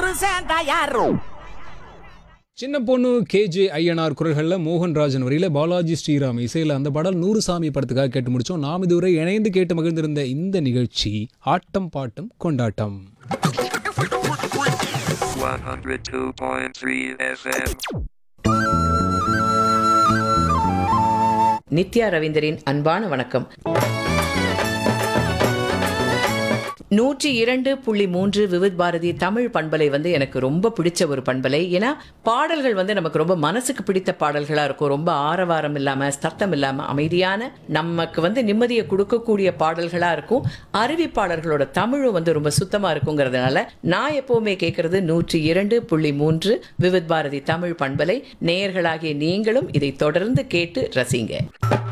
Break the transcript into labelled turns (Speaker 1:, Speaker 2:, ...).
Speaker 1: புருஷன் தயாரு
Speaker 2: சின்ன பொண்ணு கேஜே ஐயனார் குரல்களில் மோகன்ராஜன் வரியில பாலாஜி ஸ்ரீராம் இசையில் அந்த பாடல் நூறு சாமி படத்துக்காக கேட்டு முடிச்சோம் நாம் இதுவரை இணைந்து கேட்டு மகிழ்ந்திருந்த இந்த நிகழ்ச்சி ஆட்டம் பாட்டம் கொண்டாட்டம்
Speaker 3: 102.3 FM.
Speaker 4: நித்யா ரவீந்தரின் அன்பான வணக்கம் நூற்றி இரண்டு புள்ளி மூன்று விவித் பாரதி தமிழ் பண்பலை வந்து எனக்கு ரொம்ப பிடிச்ச ஒரு பண்பலை ஏன்னா பாடல்கள் வந்து நமக்கு ரொம்ப மனசுக்கு பிடித்த பாடல்களாக இருக்கும் ரொம்ப ஆரவாரம் இல்லாமல் சத்தம் இல்லாமல் அமைதியான நமக்கு வந்து நிம்மதியை கொடுக்கக்கூடிய பாடல்களாக இருக்கும் அறிவிப்பாளர்களோட தமிழும் வந்து ரொம்ப சுத்தமாக இருக்குங்கிறதுனால நான் எப்போவுமே கேட்குறது நூற்றி இரண்டு புள்ளி மூன்று விவித் பாரதி தமிழ் பண்பலை நேயர்களாகிய நீங்களும் இதை தொடர்ந்து கேட்டு ரசிங்க